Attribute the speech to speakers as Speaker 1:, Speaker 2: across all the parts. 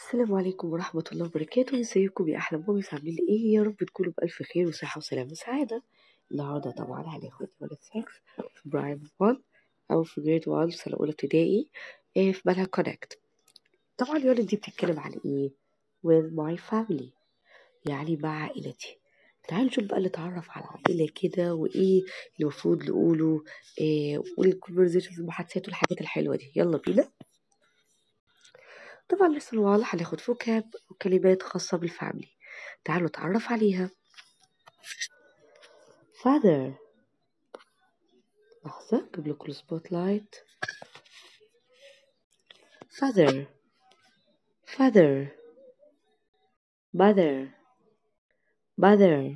Speaker 1: السلام عليكم ورحمة الله وبركاته ازيكم يا أحلى ماميز عاملين ايه يا رب تكونوا بألف خير وصحة وسلامة وسعادة النهاردة طبعا هناخد ولا سكس في برايم 1 أو في جريد 1 سنة أولى ابتدائي إيه في منهج كونكت طبعا اليونت دي بتتكلم عن ايه with my family يعني مع عائلتي تعالوا نشوف بقى نتعرف على العائلة كده وإيه اللي المفروض نقوله إيه والكونفرزيشنز المحادثات والحاجات الحلوة دي يلا بينا طبعا لسه الواضح هناخد فوكاب وكلمات خاصة بالفاميلي تعالوا نتعرف عليها father لحظة جيب لكم السبوت لايت father father mother mother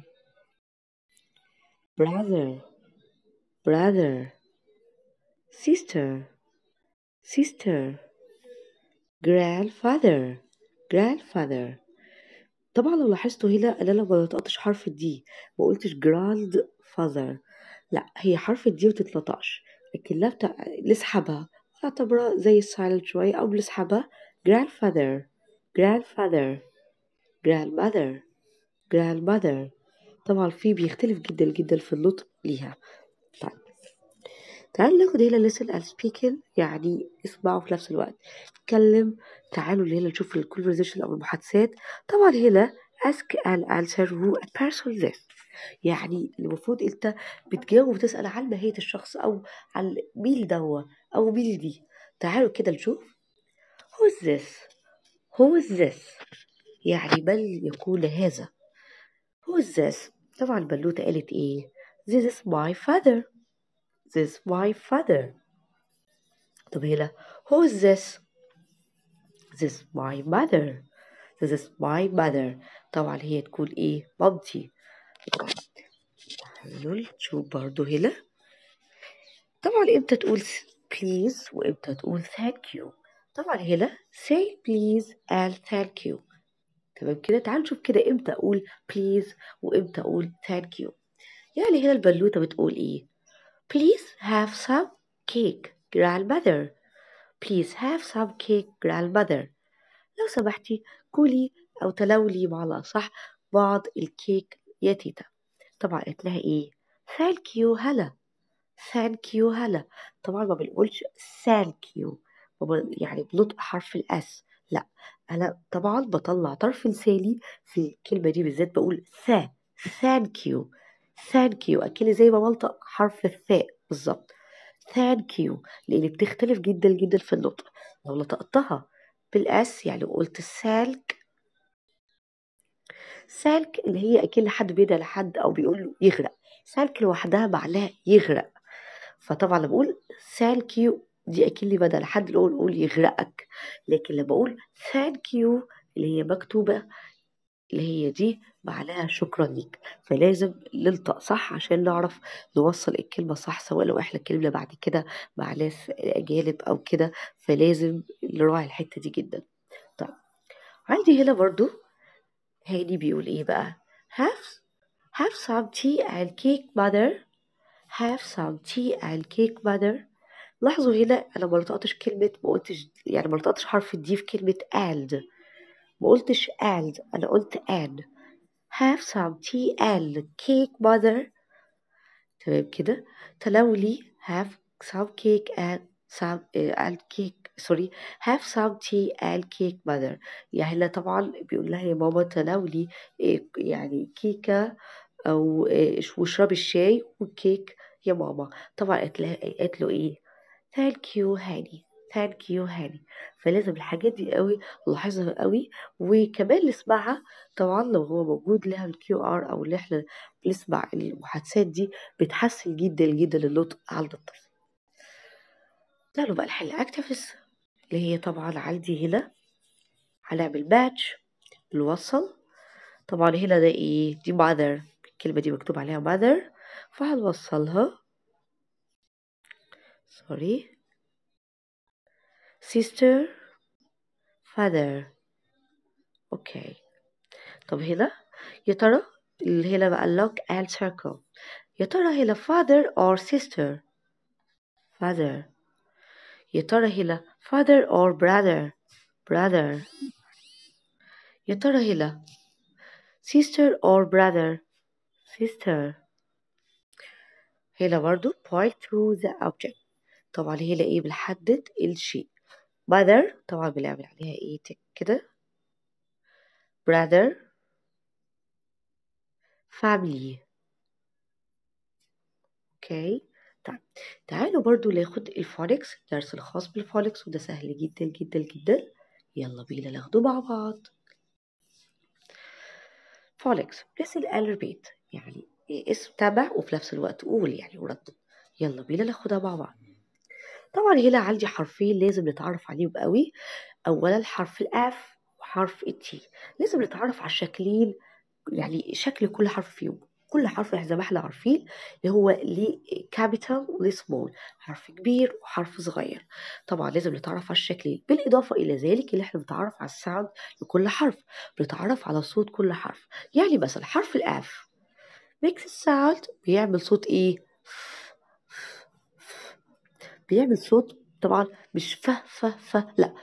Speaker 1: brother brother sister sister grandfather grandfather طبعا لو لاحظتوا هنا انا لما ما نطقتش حرف الدي ما قلتش جراند فاذر لا هي حرف الدي ما تتنطقش لكن لا بتاع نسحبها نعتبرها زي السايلنت شوية أو بنسحبها grandfather grandfather grandmother grandmother طبعا في بيختلف جدا جدا في النطق ليها طيب تعالوا ناخد هنا listen and speaking يعني اسمعوا في نفس الوقت اتكلم تعالوا هنا نشوف الكونفرزيشن أو المحادثات طبعا هنا ask and answer who a person this يعني المفروض انت بتجاوب وتسأل عن ماهية الشخص أو عن مين دوا أو مين دي تعالوا كده نشوف who is this who is this يعني من يكون هذا who is this طبعا البنوتة قالت ايه this is my father this is my father طب هنا who is this this is my mother this is my mother طبعا هي تكون ايه مامتي تعالوا نشوف برضو هنا طبعا امتى تقول please وامتى تقول thank you طبعا هنا say please and thank you تمام كده تعالوا نشوف كده امتى اقول please وامتى اقول thank you يعني هنا البنوتة بتقول ايه please have some cake grandmother please have some cake grandmother لو سمحتي كلي او تلولي مع صح بعض الكيك يا تيتا طبعا قالت لها ايه thank you هلا thank you هلا طبعا ما بنقولش thank you يعني بنطق حرف الاس لا انا طبعا بطلع طرف لساني في الكلمه دي بالذات بقول ثا thank you thank you اكني زي ما بنطق حرف الثاء بالظبط thank you لان بتختلف جدا جدا في النطق لو نطقتها بالاس يعني قلت سالك سالك اللي هي اكن حد بيدعي لحد او بيقول له يغرق سالك لوحدها معناها يغرق فطبعا لما بقول ثانك يو دي اكني بدل لحد اللي اقول قول يغرقك لكن لما اقول ثانك يو اللي هي مكتوبه اللي هي دي معناها شكرا ليك فلازم ننطق صح عشان نعرف نوصل الكلمة صح سواء لو احنا اتكلمنا بعد كده مع ناس أجانب أو كده فلازم نراعي الحتة دي جدا طيب عندي هنا برضو هاني بيقول ايه بقى have have some tea and cake mother have some tea and cake mother لاحظوا هنا انا ما نطقتش كلمة ما قلتش يعني ما نطقتش حرف الدي في كلمة and ما قلتش and انا قلت and have some tea and cake mother تمام كده تلولي have some cake and some uh, and cake sorry have some tea and cake mother يعني لا طبعا بيقول لها يا ماما تناولي يعني كيكة أو واشربي الشاي والكيك يا ماما طبعا قالت له قالت له ايه thank you هاني thank you هاني فلازم الحاجات دي قوي نلاحظها قوي وكمان نسمعها طبعا لو هو موجود لها الكيو ار او اللي احنا نسمع المحادثات دي بتحسن جدا جدا النطق عند الطفل تعالوا بقى نحل اكتيفيس اللي هي طبعا عندي هنا هنعمل باتش نوصل طبعا هنا ده ايه دي mother الكلمة دي مكتوب عليها mother فهنوصلها sorry sister father اوكي طب هنا يا ترى اللي هنا بقى look and circle يا ترى هنا father or sister father يا ترى هنا father or brother brother يا ترى هنا sister or brother sister هنا برضو point to the object طبعا هنا ايه بنحدد الشيء mother طبعا بنعمل عليها ايه تك كده brother family اوكي طيب تعالوا برضو ناخد الفونكس الدرس الخاص بالفونكس وده سهل جدا جدا جدا يلا بينا ناخده مع بعض فونكس بس الالربيت يعني اسم تبع وفي نفس الوقت قول يعني وردد يلا بينا ناخدها مع بعض طبعا هنا عندي حرفين لازم نتعرف عليهم قوي اولا حرف الاف وحرف التي لازم نتعرف على الشكلين يعني شكل كل حرف فيهم كل حرف زي ما احنا عارفين اللي هو ليه كابيتال وليه سمول حرف كبير وحرف صغير طبعا لازم نتعرف على الشكلين بالاضافه الى ذلك اللي احنا بنتعرف على الساوند لكل حرف بنتعرف على صوت كل حرف يعني مثلا حرف الاف ميكس الساوند بيعمل صوت ايه بيعمل صوت طبعا مش ف ف ف لا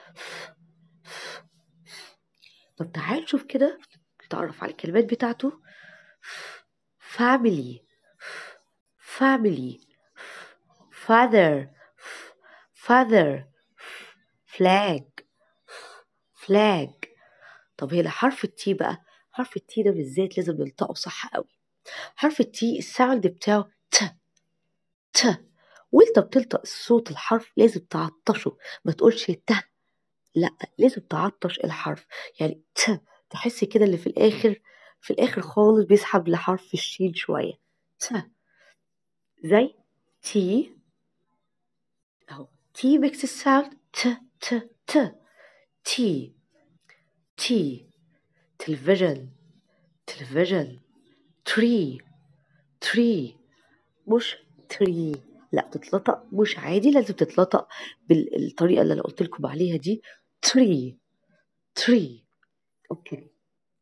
Speaker 1: طب تعال نشوف كده نتعرف على الكلمات بتاعته family family father father flag flag طب هنا حرف التي بقى حرف التي ده بالذات لازم ننطقه صح قوي حرف التي الساوند بتاعه ت ت وانت بتنطق الصوت الحرف لازم تعطشه ما تقولش ت لا لازم تعطش الحرف يعني ت تحسي كده اللي في الاخر في الاخر خالص بيسحب لحرف الشين شويه ت زي تي اهو تي ميكس الساوند ت ت ت تي تي تلفزيون تلفزيون تري تري مش تري لا تتلطق مش عادي لازم تتلطق بالطريقه اللي انا قلت لكم عليها دي تري تري اوكي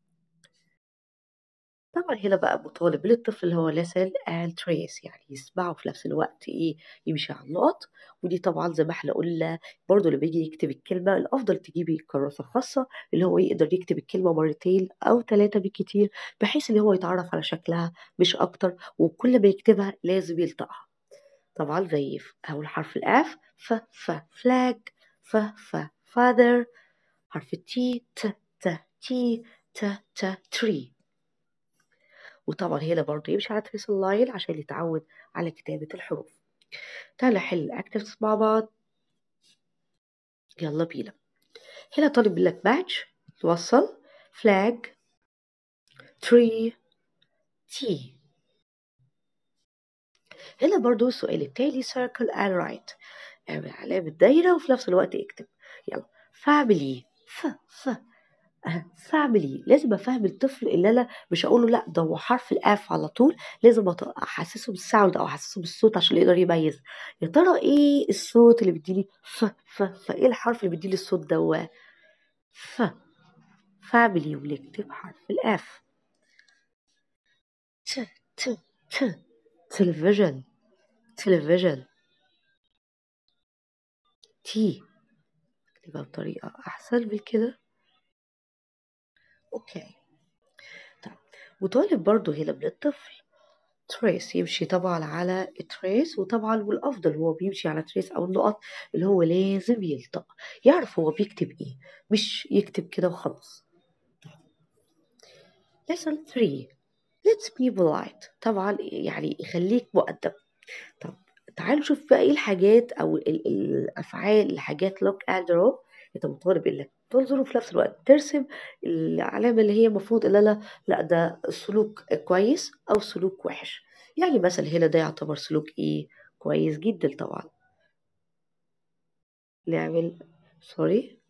Speaker 1: طبعا هنا بقى مطالب للطفل اللي هو لسن and trace يعني يسمعه في نفس الوقت ايه يمشي على النقط ودي طبعا زي ما احنا قلنا برضه لما يجي يكتب الكلمة الأفضل تجيبي كراسة خاصة اللي هو يقدر يكتب الكلمة مرتين أو ثلاثة بالكتير بحيث إن هو يتعرف على شكلها مش أكتر وكل ما يكتبها لازم يلطقها طبعا زي أول حرف الأف ف ف flag ف ف father حرف التي ت ت تي ت ت tree وطبعا هنا برضه يمشي على تريس اللاين عشان يتعود على كتابة الحروف تعالى نحل الأكتفز مع بعض يلا بينا هنا طالب لك باتش توصل flag tree تي هنا برضو السؤال التالي circle and write اعمل علامة دايرة وفي نفس الوقت اكتب يلا family ف ف فاميلي لازم افهم الطفل اللي انا مش هقول له لا ده هو حرف الاف على طول لازم احسسه بالساوند او احسسه بالصوت عشان يقدر يميز يا ترى ايه الصوت اللي بيديلي ف ف فايه الحرف اللي بيديلي الصوت ده ف فاميلي ونكتب حرف الاف ت ت ت تلفزيون تلفزيون تي نكتبها بطريقة أحسن من كده اوكي طيب وطالب برضو هنا من الطفل تريس يمشي طبعا على التريس وطبعا والافضل هو بيمشي على تريس او النقط اللي هو لازم يلطق يعرف هو بيكتب ايه مش يكتب كده وخلاص lesson 3 let's be polite طبعا يعني يخليك مؤدب طب تعالوا نشوف بقى ايه الحاجات او ال ال الافعال الحاجات look and draw انت مطالب انك تنظر وفي نفس الوقت ترسم العلامة اللي هي المفروض ان انا لا ده سلوك كويس او سلوك وحش يعني مثلا هنا ده يعتبر سلوك ايه كويس جدا طبعا نعمل سوري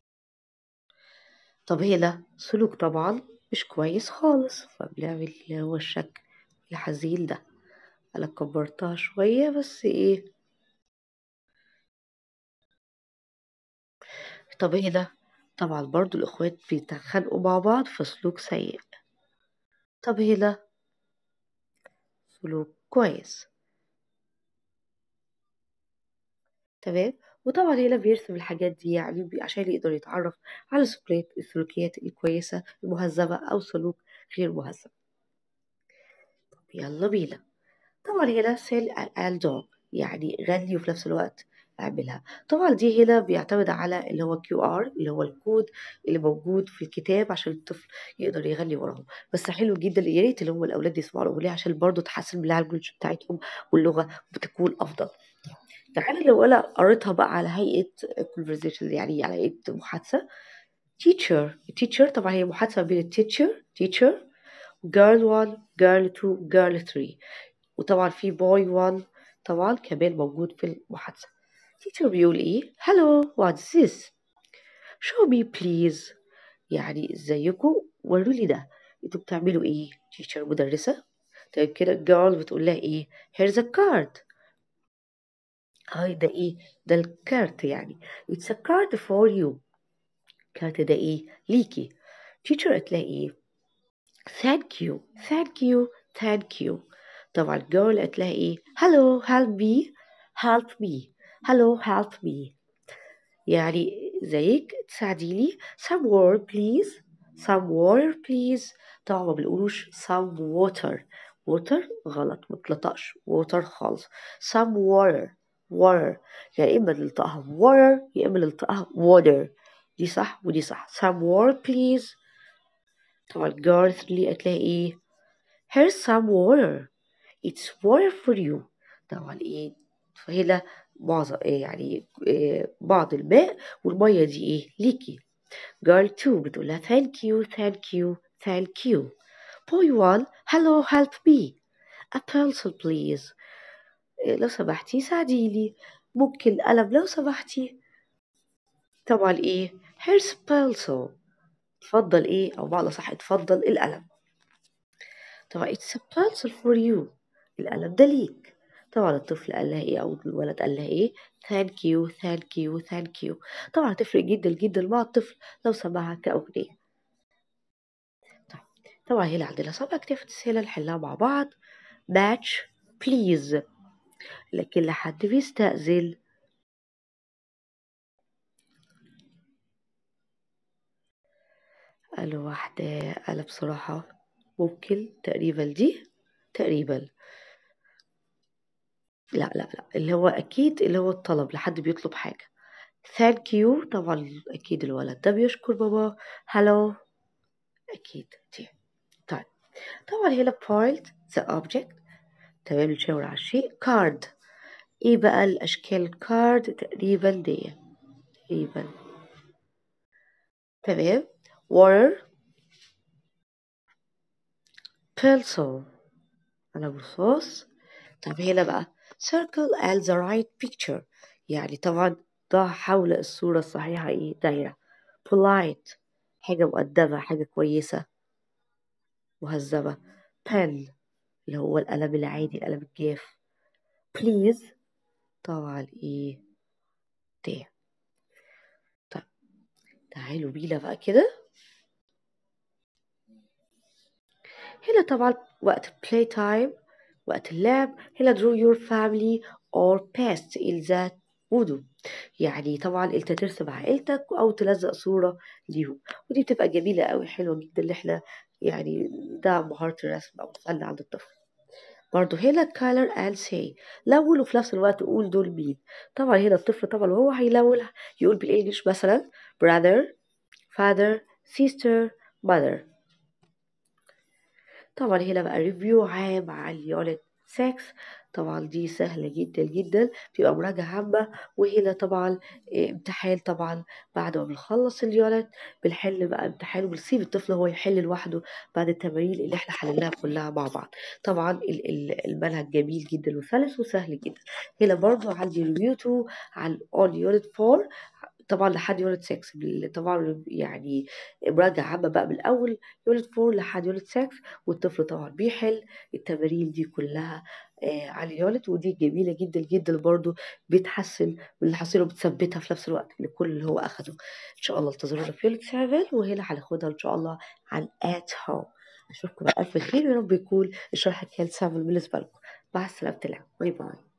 Speaker 1: طب هنا سلوك طبعا مش كويس خالص فبنعمل اللي هو الشكل الحزين ده انا كبرتها شوية بس ايه طب هنا طبعا برضو الإخوات بيتخانقوا مع بعض في سلوك سيء طب هنا سلوك كويس تمام وطبعا هنا بيرسم الحاجات دي يعني بي- عشان يقدر يتعرف على السلوكيات السلوكيات الكويسة المهذبة أو سلوك غير مهذب يلا بينا طبعا هنا سيل and dog يعني غني وفي نفس الوقت اعملها طبعا دي هنا بيعتمد على اللي هو كيو ار اللي هو الكود اللي موجود في الكتاب عشان الطفل يقدر يغني وراهم بس حلو جدا يا ريت اللي هم الاولاد يسمعوا الاغنيه عشان برضه تحسن من اللانجوج بتاعتهم واللغه بتكون افضل تعالى لو انا قريتها بقى على هيئه conversation يعني على هيئه محادثه teacher teacher طبعا هي محادثه بين التيتشر teacher girl 1 girl 2 girl 3 وطبعا في boy 1 طبعا كمان موجود في المحادثة teacher بيقول ايه hello what's this show me please يعني ازيكم وروا لي ده انتوا بتعملوا ايه teacher مدرسة طيب كده girl بتقول لها ايه here's a card هاي ده ايه ده الكارت يعني it's a card for you كارت ده ايه ليكي teacher قالت لها ايه thank you thank you thank you طبعا girl قالت لها ايه hello help me help me hello help me يعني زيك تساعديني some water please some water please طبعا ما بنقولوش some water water غلط متلطقش water خالص some water water يعني إما نلطقها water يا إما نلطقها water دي صح ودي صح some water please طبعا girl 3 قالت لها ايه here's some water it's water for you طبعا ايه فهنا معظم إيه يعني إيه بعض الماء والمية دي ايه ليكي girl 2 بتقول لها thank you thank you thank you boy 1 hello help me a pencil please إيه لو سمحتي ساعديني ممكن قلم لو سمحتي طبعا ايه here's pencil اتفضل ايه او بمعنى صح اتفضل القلم طبعا it's a pencil for you القلم ده ليك طبعا الطفل قال لها ايه او الولد قال لها ايه thank you thank you thank you طبعا هتفرق جدا جدا مع الطفل لو سمعها كأغنية طيب، طبعا هنا عندنا سبع activities هنا نحلها مع بعض match please لكن لحد بيستأذن قال واحدة أنا بصراحة ممكن تقريبا دي تقريبا لا لا لا اللي هو أكيد اللي هو الطلب لحد بيطلب حاجة thank you طبعا أكيد الولد ده بيشكر بابا hello أكيد دي طيب طبعا هنا point the object تمام بنشاور على الشيء card ايه بقى الأشكال card تقريبا دي تقريبا تمام water pencil أنا برصاص طب هنا بقى circle and the right picture يعني طبعا ضع حول الصورة الصحيحة ايه دايرة polite حاجة مؤدبة حاجة كويسة مهذبة pen اللي هو القلم العادي القلم الجاف please طبعا ايه ده طيب تعالوا بينا بقى كده هنا طبعا وقت play time وقت اللعب هنا draw your family or past in that voodoo يعني طبعا انت ترسم عائلتك او تلزق صورة ليهم ودي بتبقى جميلة قوي حلوة جدا اللي احنا يعني ده مهارة الرسم او الفن عند الطفل برضه هنا color and say لون وفي نفس الوقت قول دول مين طبعا هنا الطفل طبعا وهو هيلون يقول بالانجلش مثلا brother father sister mother طبعا هنا بقى ريفيو عام عن اليونت 6 طبعا دي سهلة جدا جدا بتبقى مراجعة عامة وهنا طبعا إيه، امتحان طبعا بعد ما بنخلص اليونت بنحل بقى امتحان وبنسيب الطفل هو يحل لوحده بعد التمارين اللي احنا حللناها كلها مع بعض طبعا ال- ال- المنهج جميل جدا وسلس وسهل جدا هنا برضو عندي ريفيو 2 عن اون يونت 4 طبعا لحد يونت 6 بال- طبعا يعني مراجعة عامة بقى من أول يونت 4 لحد يونت 6 والطفل طبعا بيحل التمارين دي كلها آه على اليونت ودي جميلة جدا جدا برضو بتحسن من اللي حصله وبتثبتها في نفس الوقت لكل اللي هو أخده إن شاء الله انتظرونا في يونت 7 وهنا هناخدها إن شاء الله عن at home أشوفكم بألف خير ويا رب يكون الشرح كان سهل بالنسبة لكم مع السلامة باي باي